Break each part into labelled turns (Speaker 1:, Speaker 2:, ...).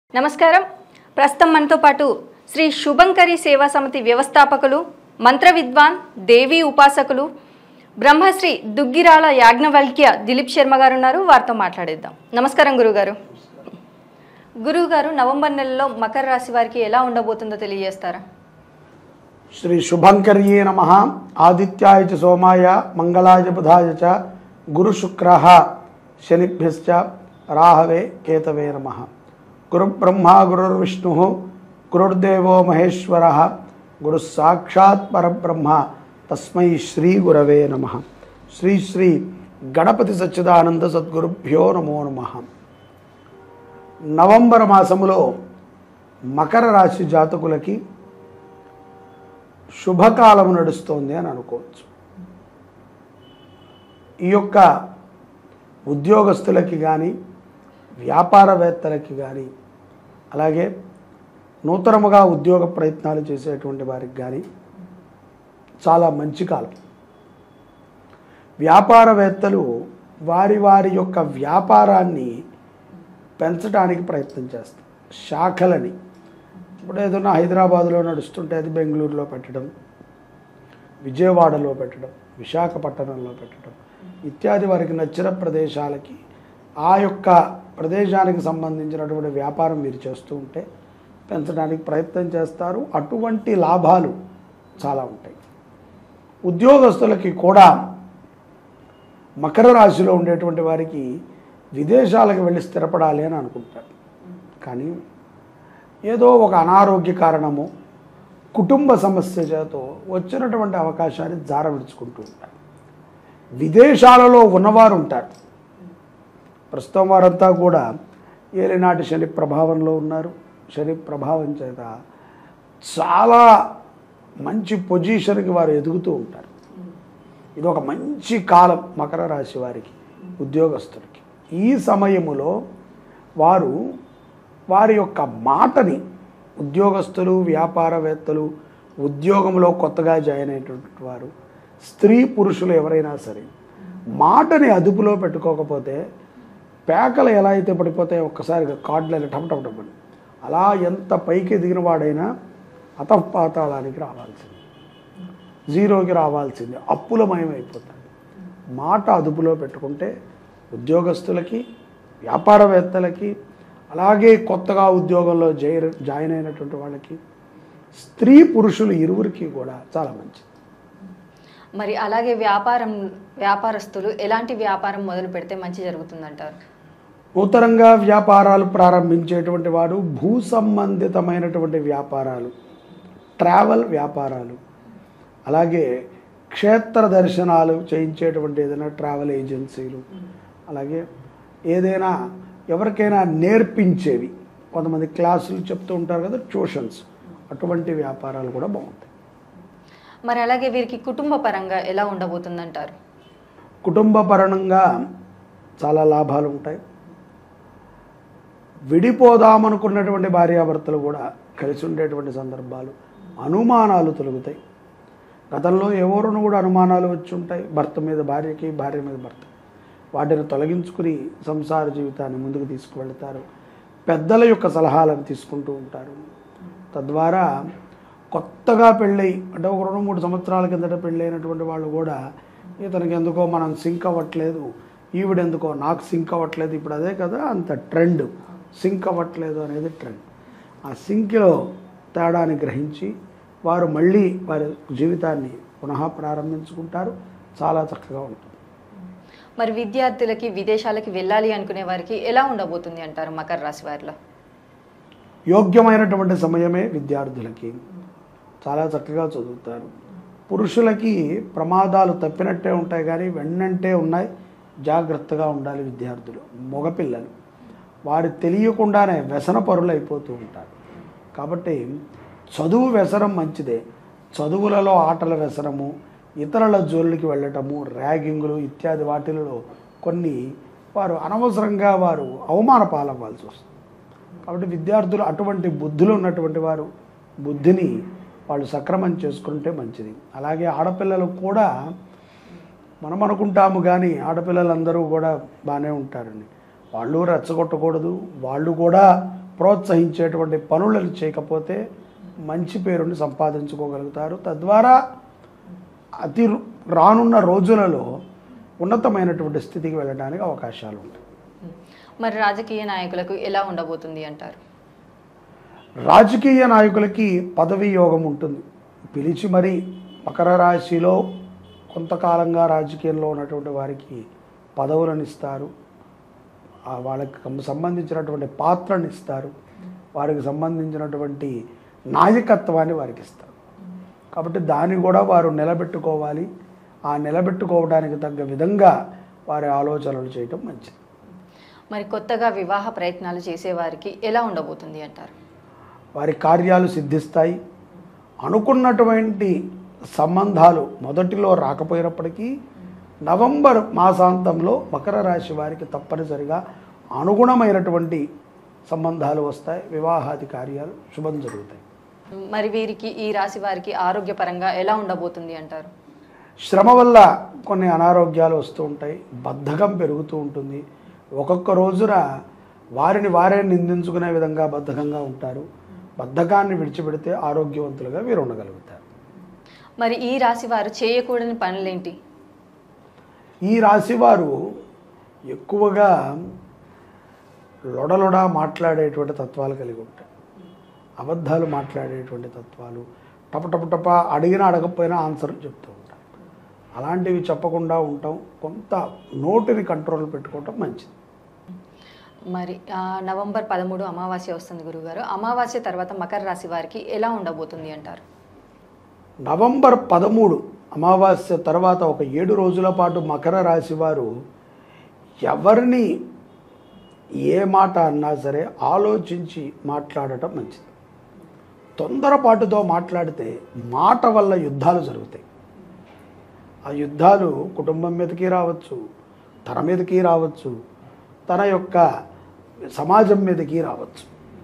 Speaker 1: నమస్కారం ప్రస్తుతం మనతో పాటు శ్రీ శుభంకరి సేవా సమితి వ్యవస్థాపకులు మంత్ర విద్వాన్ దేవి ఉపాసకులు బ్రహ్మశ్రీ దుగ్గిరాల యాజ్ఞవల్క్య దిలీప్ శర్మ గారు ఉన్నారు వారితో మాట్లాడేద్దాం నమస్కారం గురుగారు గురువుగారు నవంబర్ నెలలో మకర రాశి వారికి ఎలా ఉండబోతుందో తెలియజేస్తారా
Speaker 2: శ్రీ శుభంకర్యే నమ ఆదిత్యాయ చ సోమాయ మంగళాయ బుధాయ చ గురు శుక్ర శనిభ్యశ్చ రాహవే కేతవే నమ గురు బ్రహ్మ గురుర్విష్ణు గురుర్దేవో మహేశ్వర గురు సాక్షాత్ పరబ్రహ్మ తస్మై శ్రీ గురవే నమ శ్రీ శ్రీ గణపతి సచ్చిదానంద సద్గురుభ్యో నమో నమ నవంబర్ మాసములో మకర రాశి జాతకులకి శుభకాలం నడుస్తోంది అని అనుకోవచ్చు ఈ యొక్క ఉద్యోగస్తులకి కానీ వ్యాపారవేత్తలకి కానీ అలాగే నూతనముగా ఉద్యోగ ప్రయత్నాలు చేసేటువంటి వారికి కానీ చాలా మంచి కాలం వ్యాపారవేత్తలు వారి వారి యొక్క వ్యాపారాన్ని పెంచడానికి ప్రయత్నం చేస్తారు శాఖలని ఇప్పుడు ఏదైనా హైదరాబాద్లో నడుస్తుంటే అది బెంగళూరులో పెట్టడం విజయవాడలో పెట్టడం విశాఖపట్నంలో పెట్టడం ఇత్యాది వారికి నచ్చిన ప్రదేశాలకి ఆ యొక్క ప్రదేశానికి సంబంధించినటువంటి వ్యాపారం మీరు చేస్తూ ఉంటే పెంచడానికి ప్రయత్నం చేస్తారు అటువంటి లాభాలు చాలా ఉంటాయి ఉద్యోగస్తులకి కూడా మకర రాశిలో ఉండేటువంటి వారికి విదేశాలకు వెళ్ళి స్థిరపడాలి అని అనుకుంటారు కానీ ఏదో ఒక అనారోగ్య కారణము కుటుంబ సమస్య చేతో వచ్చినటువంటి అవకాశాన్ని జార విడుచుకుంటూ ఉంటారు విదేశాలలో ఉన్నవారు ఉంటారు ప్రస్తుతం వారంతా కూడా ఏలినాటి శని ప్రభావంలో ఉన్నారు శని ప్రభావం చేత చాలా మంచి పొజిషన్కి వారు ఎదుగుతూ ఉంటారు ఇది ఒక మంచి కాలం మకర రాశి వారికి ఉద్యోగస్తులకి ఈ సమయములో వారు వారి యొక్క మాటని ఉద్యోగస్తులు వ్యాపారవేత్తలు ఉద్యోగంలో కొత్తగా జాయిన్ అయినటువంటి వారు స్త్రీ పురుషులు ఎవరైనా సరే మాటని అదుపులో పెట్టుకోకపోతే పేకలు ఎలా అయితే పడిపోతాయో ఒక్కసారిగా కార్డులు ఇలా టప్ టప్ టప్ అని. అలా ఎంత పైకి ఎదిగిన వాడైనా అతపాతాళానికి రావాల్సింది జీరోకి రావాల్సింది అప్పులమయమైపోతాడు మాట అదుపులో పెట్టుకుంటే ఉద్యోగస్తులకి వ్యాపారవేత్తలకి అలాగే కొత్తగా ఉద్యోగంలో జై జాయిన్ అయినటువంటి వాళ్ళకి స్త్రీ పురుషులు ఇరువురికి కూడా చాలా మంచిది
Speaker 1: మరి అలాగే వ్యాపారం వ్యాపారస్తులు ఎలాంటి వ్యాపారం మొదలు పెడితే మంచి జరుగుతుందంటారు
Speaker 2: నూతనంగా వ్యాపారాలు ప్రారంభించేటువంటి వాడు భూ సంబంధితమైనటువంటి వ్యాపారాలు ట్రావెల్ వ్యాపారాలు అలాగే క్షేత్ర దర్శనాలు చేయించేటువంటి ఏదైనా ట్రావెల్ ఏజెన్సీలు అలాగే ఏదైనా ఎవరికైనా నేర్పించేవి కొంతమంది క్లాసులు చెప్తూ ఉంటారు కదా ట్యూషన్స్ అటువంటి వ్యాపారాలు కూడా బాగుంటాయి
Speaker 1: మరి అలాగే వీరికి కుటుంబ పరంగా ఎలా ఉండబోతుందంటారు
Speaker 2: కుటుంబ పరంగా చాలా లాభాలు ఉంటాయి విడిపోదామనుకున్నటువంటి భార్యాభర్తలు కూడా కలిసి ఉండేటువంటి సందర్భాలు అనుమానాలు తొలగుతాయి గతంలో ఎవరును కూడా అనుమానాలు వచ్చి ఉంటాయి భర్త మీద భార్యకి భార్య మీద భర్త వాటిని తొలగించుకుని సంసార జీవితాన్ని ముందుకు తీసుకువెళ్తారు పెద్దల యొక్క సలహాలను తీసుకుంటూ ఉంటారు తద్వారా కొత్తగా పెళ్ళై అంటే ఒక రెండు మూడు సంవత్సరాల కిందట పెళ్ళైనటువంటి వాళ్ళు కూడా ఇతనికి ఎందుకో మనం సింక్ అవ్వట్లేదు ఈవిడెందుకో నాకు సింక్ అవ్వట్లేదు ఇప్పుడు అదే కదా అంత ట్రెండ్ సింక్ అవ్వట్లేదు అనేది ట్రెండ్ ఆ సింక్లో తేడాన్ని గ్రహించి వారు మళ్ళీ వారి జీవితాన్ని పునః ప్రారంభించుకుంటారు చాలా చక్కగా ఉంటుంది
Speaker 1: మరి విద్యార్థులకి విదేశాలకి వెళ్ళాలి అనుకునే వారికి ఎలా ఉండబోతుంది అంటారు మకర రాశి వారిలో
Speaker 2: యోగ్యమైనటువంటి సమయమే విద్యార్థులకి చాలా చక్కగా చదువుతారు పురుషులకి ప్రమాదాలు తప్పినట్టే ఉంటాయి కానీ వెన్నంటే ఉన్నాయి జాగ్రత్తగా ఉండాలి విద్యార్థులు మగపిల్లలు వారు తెలియకుండానే వ్యసన పరులు అయిపోతూ ఉంటారు కాబట్టి చదువు వ్యసనం మంచిదే చదువులలో ఆటల వ్యసనము ఇతరుల జోళ్ళకి వెళ్ళటము ర్యాగింగులు ఇత్యాది వాటిలలో కొన్ని వారు అనవసరంగా వారు అవమాన పాలవ్వాల్సి వస్తుంది కాబట్టి విద్యార్థులు అటువంటి బుద్ధులు ఉన్నటువంటి వారు బుద్ధిని వాళ్ళు సక్రమం చేసుకుంటే మంచిది అలాగే ఆడపిల్లలు కూడా మనం అనుకుంటాము కానీ ఆడపిల్లలందరూ కూడా బాగానే ఉంటారని వాళ్ళు రెచ్చగొట్టకూడదు వాళ్ళు కూడా ప్రోత్సహించేటువంటి పనులను చేయకపోతే మంచి పేరుని సంపాదించుకోగలుగుతారు తద్వారా అతి రు- రానున్న రోజులలో ఉన్నతమైనటువంటి స్థితికి వెళ్ళడానికి అవకాశాలు ఉంటాయి
Speaker 1: మరి రాజకీయ నాయకులకు ఎలా ఉండబోతుంది అంటారు
Speaker 2: రాజకీయ నాయకులకి పదవి యోగం ఉంటుంది పిలిచి మరి మకర రాశిలో కొంతకాలంగా రాజకీయంలో ఉన్నటువంటి వారికి పదవులను ఇస్తారు ఆ వాళ్ళకి కం- సంబంధించినటువంటి పాత్రను ఇస్తారు వారికి సంబంధించినటువంటి నాయకత్వాన్ని వారికి ఇస్తారు కాబట్టి దాన్ని కూడా వారు నిలబెట్టుకోవాలి ఆ నిలబెట్టుకోవడానికి తగ్గ విధంగా వారి ఆలోచనలు చేయటం మంచిది
Speaker 1: మరి కొత్తగా వివాహ ప్రయత్నాలు చేసేవారికి ఎలా ఉండబోతుంది అంటారు
Speaker 2: వారి కార్యాలు సిద్ధిస్తాయి అనుకున్నటువంటి సంబంధాలు మొదటిలో రాకపోయినప్పటికీ నవంబర్ మాసాంతంలో మకర రాశి వారికి తప్పనిసరిగా అనుగుణమైనటువంటి సంబంధాలు వస్తాయి వివాహాది కార్యాలు శుభం జరుగుతాయి
Speaker 1: మరి వీరికి ఈ రాశి వారికి ఆరోగ్యపరంగా ఎలా ఉండబోతుంది అంటారు
Speaker 2: శ్రమ వల్ల కొన్ని అనారోగ్యాలు వస్తూ ఉంటాయి బద్ధకం పెరుగుతూ ఉంటుంది ఒక్కొక్క రోజున వారిని వారే నిందించుకునే విధంగా బద్ధకంగా ఉంటారు బద్ధకాన్ని విడిచిపెడితే ఆరోగ్యవంతులుగా వీరు ఉండగలుగుతారు
Speaker 1: మరి ఈ రాశి వారు చేయకూడని పనులేంటి
Speaker 2: ఈ రాశి వారు ఎక్కువగా లొడలొడ మాట్లాడేటువంటి తత్వాలు కలిగి ఉంటాయి అబద్ధాలు మాట్లాడేటువంటి తత్వాలు టప టప టప అడిగినా అడగకపోయినా ఆన్సర్ చెప్తూ ఉంటారు అలాంటివి చెప్పకుండా ఉంటాం కొంత నోటిని కంట్రోల్ పెట్టుకోవటం మంచిది
Speaker 1: మరి ఆ, నవంబర్ పదమూడు అమావాస్య వస్తుంది గురుగారు అమావాస్య తర్వాత మకర రాశి వారికి ఎలా ఉండబోతుంది అంటారు
Speaker 2: నవంబర్ పదమూడు అమావాస్య తర్వాత ఒక ఏడు రోజుల పాటు మకర రాశి వారు ఎవరిని ఏ మాట అన్నా సరే ఆలోచించి మాట్లాడటం మంచిది తొందరపాటుతో మాట్లాడితే మాట వల్ల యుద్ధాలు జరుగుతాయి ఆ యుద్ధాలు కుటుంబం మీదకి రావచ్చు తన మీదకి రావచ్చు తన యొక్క సమాజం మీదకి రావచ్చు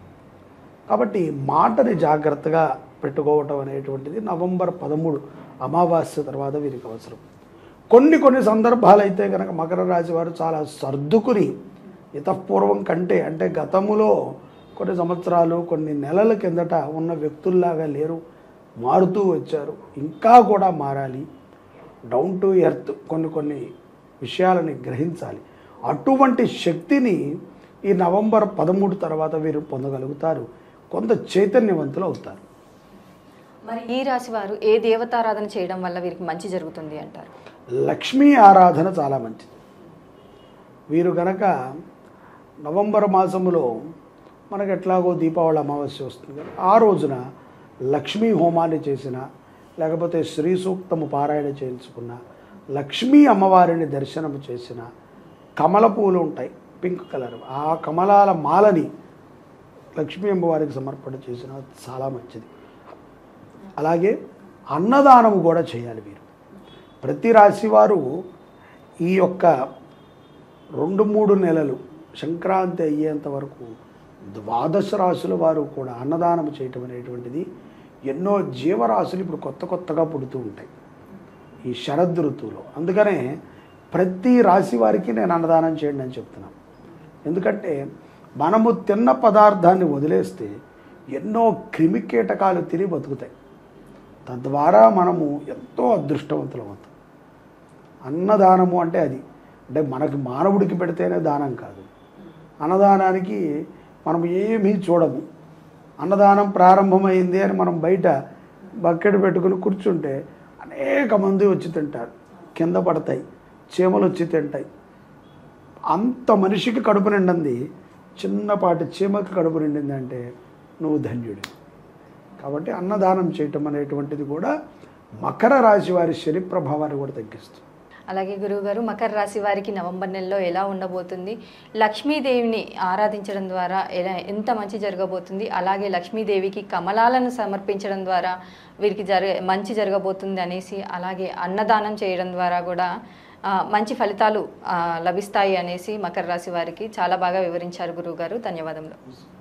Speaker 2: కాబట్టి మాటని జాగ్రత్తగా పెట్టుకోవటం అనేటువంటిది నవంబర్ పదమూడు అమావాస్య తర్వాత వీరికి అవసరం కొన్ని కొన్ని సందర్భాలు అయితే కనుక మకర రాశి వారు చాలా సర్దుకుని ఇతపూర్వం కంటే అంటే గతములో కొన్ని సంవత్సరాలు కొన్ని నెలల కిందట ఉన్న వ్యక్తుల్లాగా లేరు మారుతూ వచ్చారు ఇంకా కూడా మారాలి డౌన్ టు ఎర్త్ కొన్ని కొన్ని విషయాలని గ్రహించాలి అటువంటి శక్తిని ఈ నవంబర్ పదమూడు తర్వాత వీరు పొందగలుగుతారు కొంత చైతన్యవంతులు అవుతారు
Speaker 1: మరి ఈ రాశి వారు ఏ దేవతారాధన చేయడం వల్ల వీరికి మంచి జరుగుతుంది అంటారు
Speaker 2: లక్ష్మీ ఆరాధన చాలా మంచిది వీరు గనక నవంబర్ మాసములో మనకు ఎట్లాగో దీపావళి అమావాస్య వస్తుంది కదా ఆ రోజున లక్ష్మీ హోమాన్ని చేసిన లేకపోతే శ్రీ సూక్తము పారాయణ చేయించుకున్న లక్ష్మీ అమ్మవారిని దర్శనం చేసిన కమల పూలు ఉంటాయి పింక్ కలర్ ఆ కమలాల మాలని లక్ష్మీ అమ్మవారికి సమర్పణ చేసిన చాలా మంచిది అలాగే అన్నదానం కూడా చేయాలి వీరు ప్రతి రాశి వారు ఈ యొక్క రెండు మూడు నెలలు సంక్రాంతి అయ్యేంత వరకు ద్వాదశ రాశుల వారు కూడా అన్నదానం చేయటం అనేటువంటిది ఎన్నో జీవరాశులు ఇప్పుడు కొత్త కొత్తగా పుడుతూ ఉంటాయి ఈ శరద్ ఋతువులో అందుకనే ప్రతి రాశి వారికి నేను అన్నదానం చేయండి అని చెప్తున్నాను ఎందుకంటే మనము తిన్న పదార్థాన్ని వదిలేస్తే ఎన్నో క్రిమి కీటకాలు తిని బతుకుతాయి తద్వారా మనము ఎంతో అదృష్టవంతులం అవుతాం అన్నదానము అంటే అది అంటే మనకి మానవుడికి పెడితేనే దానం కాదు అన్నదానానికి మనం ఏమీ చూడము అన్నదానం ప్రారంభమైంది అని మనం బయట బకెట్ పెట్టుకుని కూర్చుంటే అనేక మంది వచ్చి తింటారు కింద పడతాయి చీమలు వచ్చి తింటాయి అంత మనిషికి కడుపు నిండింది చిన్నపాటి చీమకి కడుపు నిండింది అంటే నువ్వు ధన్యుడు కాబట్టి అన్నదానం చేయటం అనేటువంటిది కూడా మకర రాశి వారి శని ప్రభావాన్ని కూడా తగ్గిస్తుంది
Speaker 1: అలాగే గురువుగారు మకర రాశి వారికి నవంబర్ నెలలో ఎలా ఉండబోతుంది లక్ష్మీదేవిని ఆరాధించడం ద్వారా ఎలా ఎంత మంచి జరగబోతుంది అలాగే లక్ష్మీదేవికి కమలాలను సమర్పించడం ద్వారా వీరికి జరగ మంచి జరగబోతుంది అనేసి అలాగే అన్నదానం చేయడం ద్వారా కూడా ఆ, మంచి ఫలితాలు ఆ, లభిస్తాయి అనేసి మకర రాశి వారికి చాలా బాగా వివరించారు గురువుగారు ధన్యవాదములు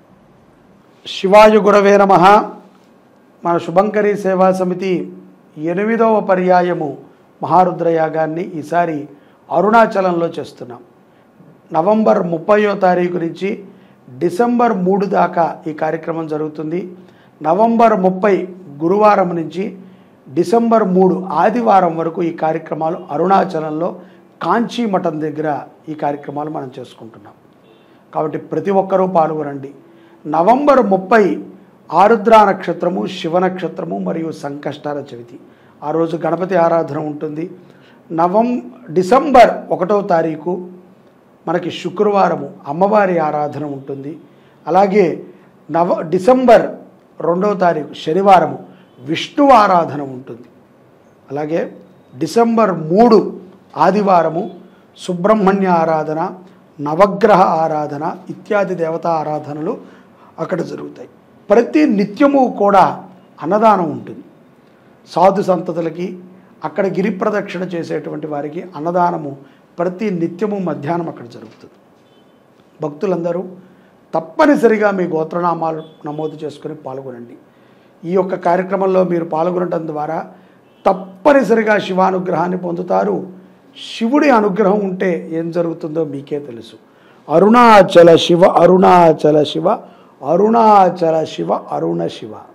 Speaker 2: శివాయ గురవే నమ మన శుభంకరి సేవా సమితి ఎనిమిదవ పర్యాయము మహారుద్రయాగాన్ని ఈసారి అరుణాచలంలో చేస్తున్నాం నవంబర్ ముప్పయో తారీఖు నుంచి డిసెంబర్ మూడు దాకా ఈ కార్యక్రమం జరుగుతుంది నవంబర్ ముప్పై గురువారం నుంచి డిసెంబర్ మూడు ఆదివారం వరకు ఈ కార్యక్రమాలు అరుణాచలంలో కాంచీ మఠం దగ్గర ఈ కార్యక్రమాలు మనం చేసుకుంటున్నాం కాబట్టి ప్రతి ఒక్కరూ పాల్గొనండి నవంబర్ ముప్పై ఆరుద్ర నక్షత్రము శివ నక్షత్రము మరియు సంకష్టాల చవితి ఆ రోజు గణపతి ఆరాధన ఉంటుంది నవం డిసెంబర్ ఒకటో తారీఖు మనకి శుక్రవారము అమ్మవారి ఆరాధన ఉంటుంది అలాగే నవ డిసెంబర్ రెండవ తారీఖు శనివారము విష్ణు ఆరాధన ఉంటుంది అలాగే డిసెంబర్ మూడు ఆదివారము సుబ్రహ్మణ్య ఆరాధన నవగ్రహ ఆరాధన ఇత్యాది దేవతా ఆరాధనలు అక్కడ జరుగుతాయి ప్రతి నిత్యము కూడా అన్నదానం ఉంటుంది సాధు సంతతులకి అక్కడ గిరి ప్రదక్షిణ చేసేటువంటి వారికి అన్నదానము ప్రతి నిత్యము మధ్యాహ్నం అక్కడ జరుగుతుంది భక్తులందరూ తప్పనిసరిగా మీ గోత్రనామాలు నమోదు చేసుకొని పాల్గొనండి ఈ యొక్క కార్యక్రమంలో మీరు పాల్గొనడం ద్వారా తప్పనిసరిగా శివానుగ్రహాన్ని పొందుతారు శివుడి అనుగ్రహం ఉంటే ఏం జరుగుతుందో మీకే తెలుసు అరుణాచల శివ అరుణాచల శివ అరుణాచల శివ అరుణ శివ